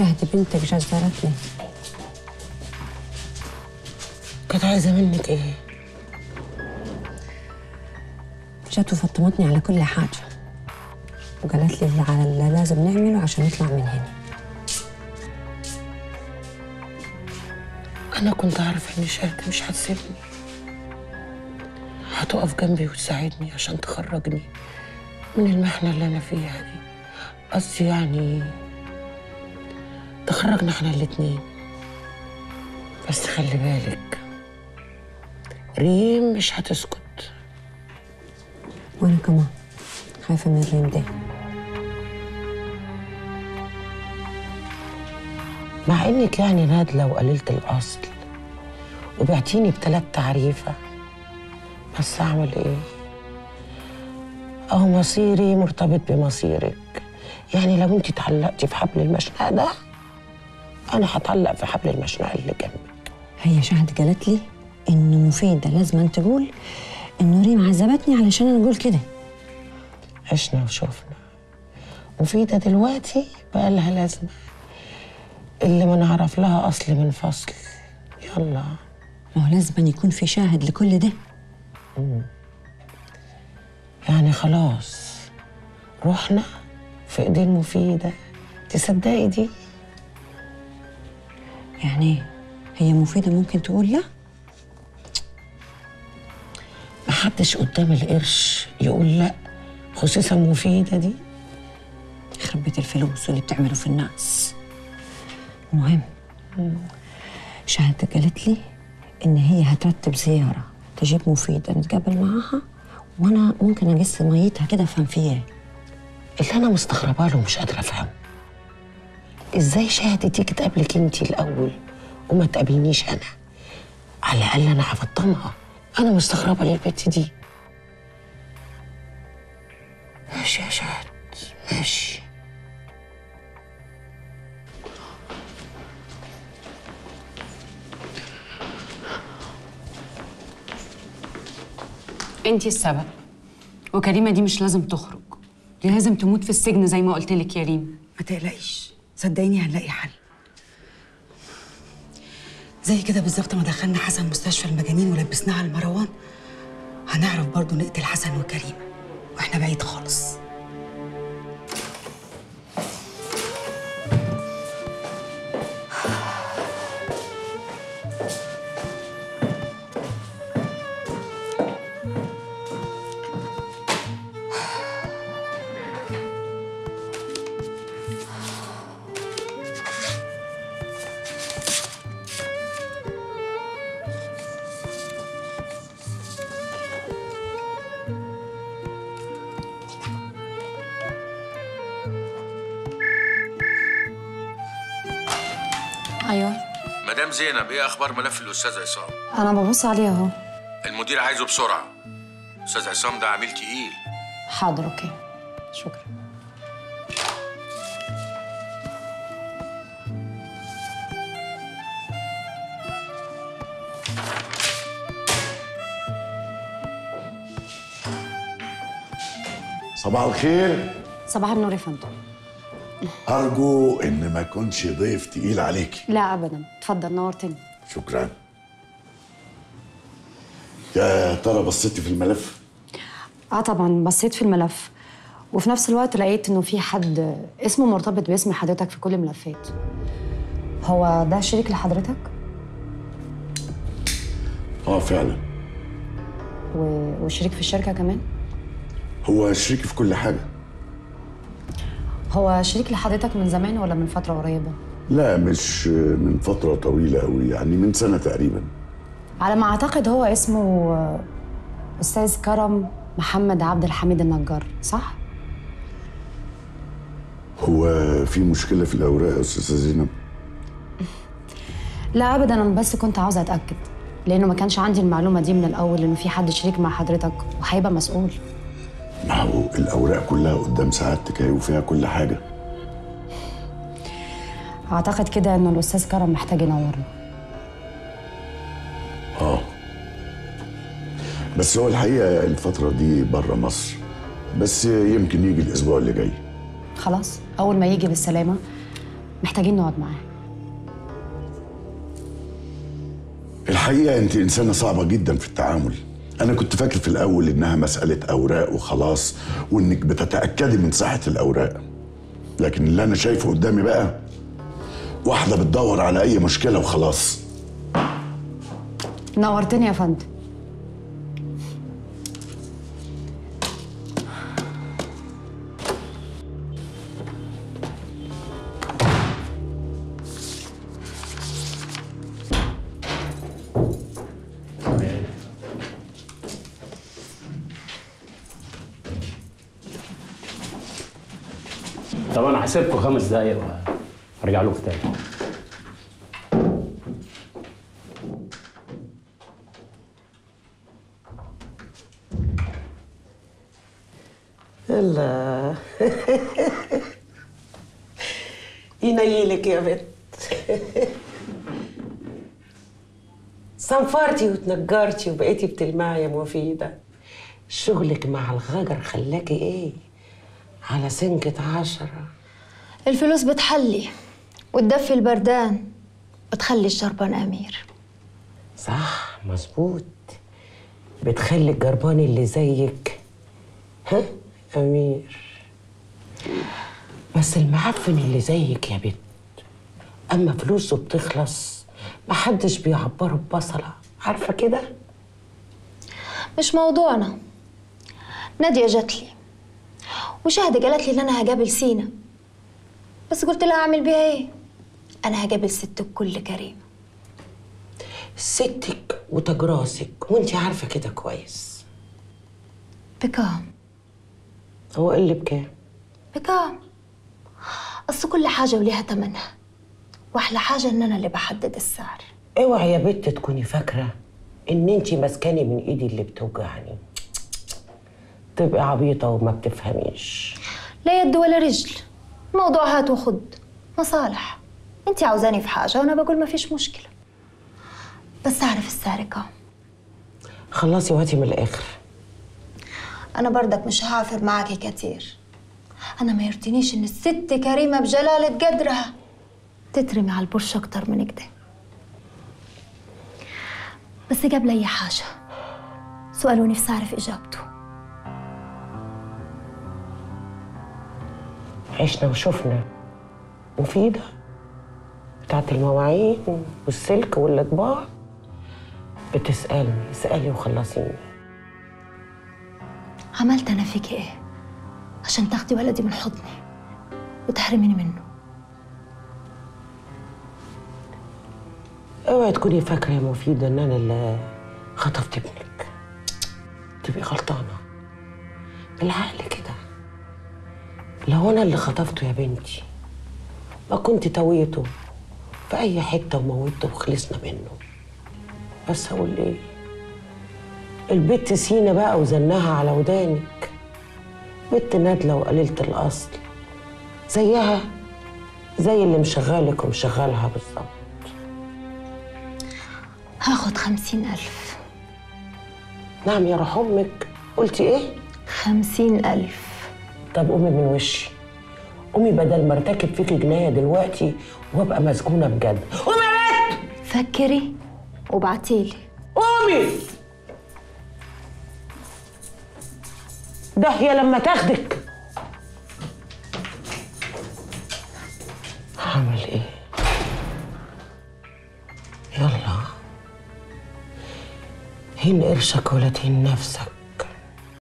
شهد بنتك جزرتني كانت عايزة منك ايه؟ جت وفطمتني على كل حاجة وقالت لي اللي على اللي لازم نعمله عشان نطلع من هنا أنا كنت عارفة إن شهد مش هتسيبني هتقف جنبي وتساعدني عشان تخرجني من المحنة اللي أنا فيها دي قصدي يعني تخرجنا احنا الاتنين بس خلي بالك ريم مش هتسكت وأنا كمان خايفة من ريم ده مع انك يعني نادلة وقليلة الأصل وبعتيني بتلات تعريفة بس أعمل إيه؟ أهو مصيري مرتبط بمصيرك يعني لو أنت اتعلقتي في حبل المشنقة ده أنا هتعلق في حبل المشنقة اللي جنبك هي شهد قالت لي إنه مفيدة لازم أن تقول إنه ريم عذبتني علشان أنا أقول كده عشنا وشوفنا مفيدة دلوقتي بقى لها لازمة اللي ما نعرف لها أصل من فصل يلا ما هو لازم أن يكون في شاهد لكل ده يعني خلاص رحنا في ايدين مفيدة تصدقي دي يعني إيه؟ هي مفيدة ممكن تقول لا محدش قدام القرش يقول لا خصوصا مفيدة دي يخرب بيت الفلوس واللي بتعمله في الناس المهم شهد قالت لي إن هي هترتب زيارة تجيب مفيدة نتقابل معاها وأنا ممكن أقص ميتها كده أفهم فيها إيه. اللي انا مستغربه له مش قادره افهمه ازاي شهد تيجي تقابلك انت الاول وما تقابلنيش انا على الاقل انا هفطمها انا مستغربه للبت دي ماشي يا شهد ماشي انتي السبب وكريمه دي مش لازم تخرج دي لازم تموت في السجن زي ما قلت لك يا ريم ما تقلقيش صدقيني هنلاقي حل زي كده بالظبط ما دخلنا حسن مستشفى المجانين ولبسناها على المروان هنعرف برضو نقتل حسن وكريم واحنا بعيد خالص ايوه مدام زينب ايه اخبار ملف الاستاذ عصام انا ببص عليه اهو المدير عايزه بسرعه استاذ عصام ده عميل تقيل حاضر اوكي شكرا صباح الخير صباح النور يا فندم أرجو إن ما أكونش ضيف تقيل عليكي لا ابدا اتفضل نورتني شكرا يا ترى بصيتي في الملف اه طبعا بصيت في الملف وفي نفس الوقت لقيت انه في حد اسمه مرتبط باسم حضرتك في كل الملفات هو ده شريك لحضرتك اه فعلا و... وشريك في الشركه كمان هو شريك في كل حاجة هو شريك لحضرتك من زمان ولا من فتره قريبه لا مش من فترة طويلة أوي يعني من سنة تقريبا على ما اعتقد هو اسمه آه، استاذ كرم محمد عبد الحميد النجار صح هو في مشكلة في الأوراق يا أستاذة زينب لا ابدا انا بس كنت عاوزه اتاكد لانه ما كانش عندي المعلومه دي من الاول انه في حد شريك مع حضرتك وهيبقى مسؤول ما هو الأوراق كلها قدام سعادتك أهي وفيها كل حاجة اعتقد كده انه الاستاذ كرم محتاج ينورنا اه بس هو الحقيقة الفترة دي بره مصر بس يمكن يجي الأسبوع اللي جاي خلاص اول ما يجي بالسلامه محتاجين نقعد معاه الحقيقة أنت إنسانة صعبة جدا في التعامل أنا كنت فاكر في الأول إنها مسألة أوراق وخلاص وإنك بتتأكدي من صحة الأوراق لكن اللي أنا شايفه قدامي بقى واحدة بتدور على أي مشكلة وخلاص نورتني يا فندم طب انا هسيبكم خمس دقايق وارجع لكم تاني الله ينيلك يا بت صنفرتي وتنجرتي وبقيتي بتلمعي يا مفيدة شغلك مع الغجر خلاكي ايه على سنكة عشرة الفلوس بتحلي وتدفي البردان وتخلي الشربان أمير صح مظبوط بتخلي الجربان اللي زيك ها امير بس المعفن اللي زيك يا بت اما فلوسه بتخلص محدش بيعبره ببصله عارفه كده مش موضوعنا نادية جات لي وشهد قالت لي ان انا هقابل سينا بس قلت لها اعمل بيها ايه انا هقابل ست الكل كريم ستك وتجراسك وانت عارفه كده كويس بكام هو اللي بكام بكام اصل كل حاجة وليها تمنها واحلى حاجة ان انا اللي بحدد السعر اوعي يا بت تكوني فاكره ان انت ماسكاني من ايدي اللي بتوجعني تبقي عبيطه وما بتفهميش لا يد ولا رجل موضوع هات وخد مصالح انت عاوزاني في حاجة وانا بقول ما فيش مشكلة بس اعرف السعر كام خلصي وهاتي من الاخر انا برضك مش هعافر معاكي كتير انا ما يرضينيش ان الست كريمه بجلاله قدرها تترمي على البرش اكتر من كده بس قبل اي حاجه سؤال ونفسي اعرف اجابته عشنا وشفنا مفيدة بتاعت المواعين والسلك والأطباق بتسألني اسألي وخلصيني عملت انا فيكي ايه عشان تاخدي ولدي من حضني وتحرميني منه اوعي تكوني فاكرة يا مفيدة ان انا اللي خطفت ابنك تبقي غلطانة بالعقل كده لو انا اللي خطفته يا بنتي ما كنت تويته في اي حتة وموته وخلصنا منه بس هقول ايه البت سينا بقى وزنها على ودانك بنت نادلة وقليلة الأصل زيها زي اللي مشغلك ومشغلها بالظبط هاخد خمسين ألف نعم يا روح أمك قلتي إيه؟ خمسين ألف طب قومي من وشي قومي بدل ما ارتكب فيكي جناية دلوقتي وابقى مسجونة بجد قومي يا بنت فكري وبعتيلي قومي داهية لما تاخدك هعمل ايه يلا هين قرشك ولا تهين نفسك